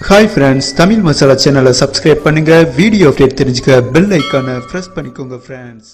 hi friends Tamil masala சேனலை subscribe பண்ணுங்க video update தெரிஞ்சுக்க பெல் ஐக்கானை ப்ரெஸ் பண்ணிக்கோங்க friends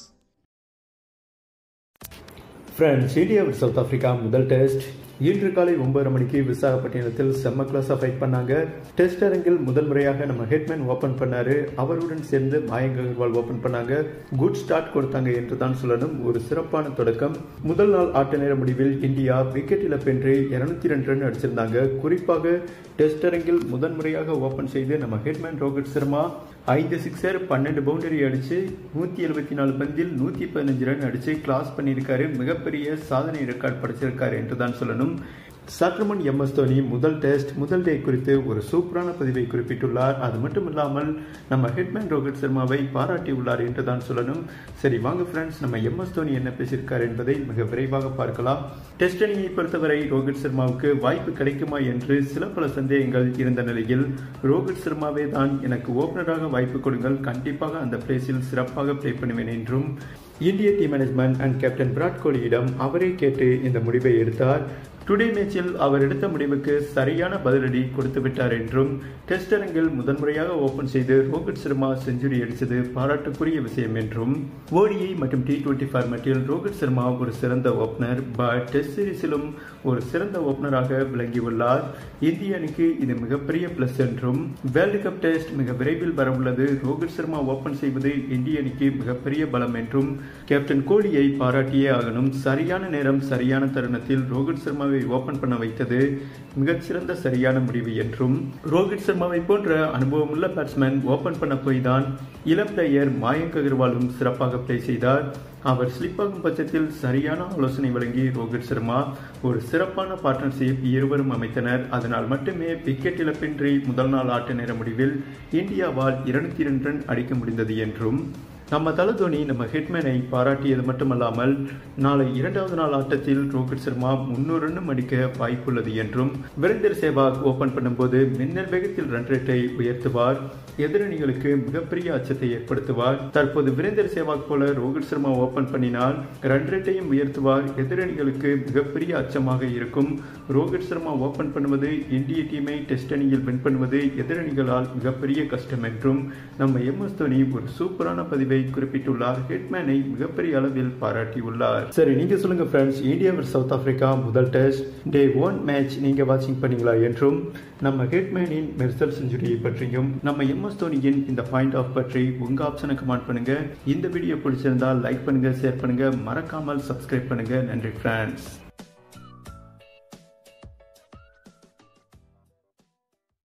friends India with South Africa முதல் டெஸ்ட் இன்று காலை ஒன்பது மணிக்கு விசாகப்பட்டினத்தில் செம்ம கிளாஸாக ஃபைட் பண்ணாங்க டெஸ்ட் அரங்கில் முதல் முறையாக நம்ம ஹெட்மேன் ஓப்பன் பண்ணாரு அவருடன் சேர்ந்து மயங்க் அகர்வால் ஓப்பன் பண்ணாங்க குட் ஸ்டார்ட் கொடுத்தாங்க என்று தான் சொல்லணும் ஒரு சிறப்பான தொடக்கம் முதல் நாள் ஆட்ட நேர முடிவில் இந்தியா விக்கெட் இழப்பின்றி இருநூத்தி ரெண்டு ரன் அடிச்சிருந்தாங்க குறிப்பாக டெஸ்ட் அரங்கில் முதன் முறையாக ஓப்பன் செய்து நம்ம ஹெட்மேன் ரோஹித் சர்மா ஐந்து சிக்ஸர் பன்னெண்டு பவுண்டரி அடிச்சு நூத்தி எழுபத்தி நாலு பந்தில் நூத்தி பதினஞ்சு ரன் அடிச்சு கிளாஸ் பண்ணியிருக்காரு மிகப்பெரிய சாதனை ரெக்கார்ட் படைச்சிருக்காரு என்று தான் சொல்லணும் சற்று முன் எம் எஸ் தோனி முதல் டெஸ்ட் முதல் டே குறித்து ஒரு சூப்பரான பதிவை குறிப்பிட்டுள்ளார் அது மட்டும் இல்லாமல் நம்ம ஹெட்மேன் ரோஹித் சர்மாவை பாராட்டியுள்ளார் என்று தான் சொல்லணும் சரி வாங்க ஃப்ரெண்ட்ஸ் நம்ம எம் எஸ் தோனி என்ன பேசியிருக்கார் என்பதை மிக விரைவாக பார்க்கலாம் டெஸ்ட் அணியை பொறுத்தவரை ரோஹித் சர்மாவுக்கு வாய்ப்பு கிடைக்குமா என்று சில பல சந்தேகங்கள் இருந்த நிலையில் ரோஹித் சர்மாவே தான் எனக்கு ஓபனராக வாய்ப்பு கொடுங்கள் கண்டிப்பாக அந்த பிளேஸில் சிறப்பாக பிளே பண்ணுவேன் என்றும் இந்திய team management and captain Virat கோலியிடம் அவரே கேட்டு இந்த முடிவை எடுத்தார் டுடே மேட்சில் அவர் எடுத்த முடிவுக்கு சரியான பதிலடி கொடுத்து விட்டார் என்றும் டெஸ்ட் அரங்கில் முதன்முறையாக ஓபன் செய்து ரோஹித் சர்மா செஞ்சுரி அடித்தது பாராட்டுக்குரிய விஷயம் என்றும் ஓடிஐ மற்றும் டி டுவெண்டி ஃபார்மேட்டில் ரோஹித் சர்மா ஒரு சிறந்த ஓபனர் பட் டெஸ்ட் சீரீஸிலும் ஒரு சிறந்த ஓபனராக விளங்கியுள்ளார் இந்திய அணிக்கு இது மிகப்பெரிய பிளஸ் என்றும் வேர்ல்டு கப் டெஸ்ட் மிக விரைவில் வரவுள்ளது ரோஹித் சர்மா ஓபன் செய்வது இந்திய அணிக்கு மிகப்பெரிய பலம் என்றும் கேப்டன் கோலியை பாராட்டியே ஆகணும் சரியான நேரம் சரியான தருணத்தில் ரோஹித் சர்மாவை ஓபன் பண்ண வைத்தது மிகச்சிறந்த சரியான முடிவு என்றும் ரோஹித் சர்மாவை போன்ற அனுபவமுள்ள பேட்ஸ்மேன் ஓபன் பண்ண போய் தான் இளம் பிளேயர் மாயங்க் அகர்வாலும் சிறப்பாக பிளே செய்தார் அவர் ஸ்லிப் ஆகும் பட்சத்தில் சரியான ஆலோசனை வழங்கி ரோஹித் சர்மா ஒரு சிறப்பான பார்ட்னர்ஷிப் இருவரும் அமைத்தனர் அதனால் மட்டுமே விக்கெட் இழப்பின்றி முதல் நாள் ஆட்ட நேர முடிவில் இந்தியாவால் இருநூத்தி இரண்டு ரன் அடிக்க முடிந்தது என்றும் நம்ம தலதோனி நம்ம ஹிட்மேனை பாராட்டியது மட்டுமல்லாமல் நாளை இரண்டாவது நாள் ஆட்டத்தில் ரோஹித் சர்மா முன்னூறு ரன்னும் அடிக்க வாய்ப்புள்ளது என்றும் வீரேந்தர் சேவாக் ஓபன் பண்ணும்போது மின்னல் வேகத்தில் ரன் ரேட்டை உயர்த்துவார் எதிரணிகளுக்கு மிகப்பெரிய அச்சத்தை ஏற்படுத்துவார் தற்போது வீரேந்தர் சேவாக் போல ரோஹித் சர்மா ஓபன் பண்ணினால் ரன் ரேட்டையும் உயர்த்துவார் எதிரணிகளுக்கு மிகப்பெரிய அச்சமாக இருக்கும் ரோஹித் சர்மா ஓபன் பண்ணுவது இந்திய டீமை டெஸ்ட் அணியில் வின் பண்ணுவது எதிரணிகளால் மிகப்பெரிய கஷ்டம் என்றும் நம்ம எம் எஸ் தோனி ஒரு சூப்பரான பதிவை குறிப்பிட்டுள்ளார் ஹெட்மேனை மிகப்பெரிய அளவில் பாராட்டியுள்ளார் சரி நீங்க சொல்லுங்க friends India versus South Africa முதல் டெஸ்ட் டே ஒன் மேட்ச் நீங்க வாட்சிங் பண்ணீங்களா என்றும் நம்ம ஹெட்மேனின் மெர்சல் செஞ்சுரியை பற்றியும் நம்ம எம் எஸ் தோனியின் இந்த பாயிண்ட் ஆஃப் பற்றி உங்க ஆப்ஷனை கமெண்ட் பண்ணுங்க இந்த வீடியோ பிடிச்சிருந்தா லைக் பண்ணுங்க ஷேர் பண்ணுங்க மறக்காமல் சப்ஸ்கிரைப் பண்ணுங்க நன்றி ஃப்ரெண்ட்ஸ்